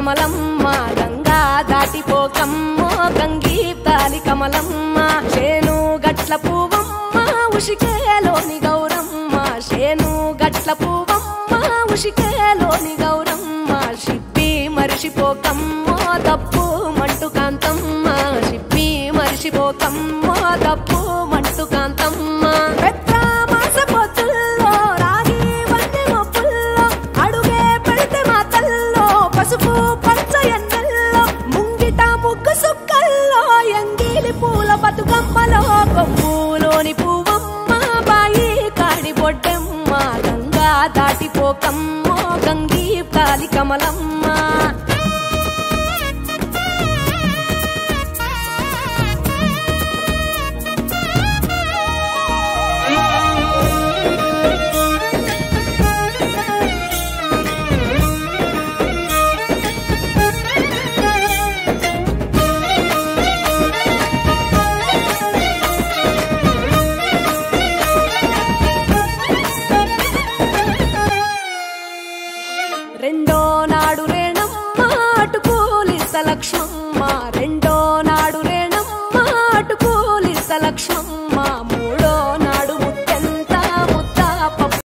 కమలమ్మ గంగా దాటిపోకమ్మో గంగీతాలి కమలమ్మ చేను గట్ల పువ్వమ్మ ఉషికేలోని గౌరమ్మ చేను గట్ల పువ్వమ్మ ఉషికేలోని గౌరమ్మ షిప్పి మరిషిపోకమ్మో తప్పు మంటు కాంతమ్మ షిప్పి మరిషిపోకమ్మో తప్పు మంటు కాంతమ్మ పెద్ద మాస పొత్తుల్లో రాగి వంటి మొప్పుల్లో అడుగే పెడితే మా తల్లో పసుపు పచ్చ ఎన్నెల్లో ముంగిట ముగ్గు సుక్కల్లో ఎంగిలి పూల బతుకమ్మలో కొమ్ములోని పువ్వమ్మ బాయి కాడి బొడ్డెమ్మ గంగా దాటిపోకమ్మో గంగీ కాలి కమలమ్మ రెండో నాడు రేణమ్మ అటు పోలీస లక్ష్మమ్మ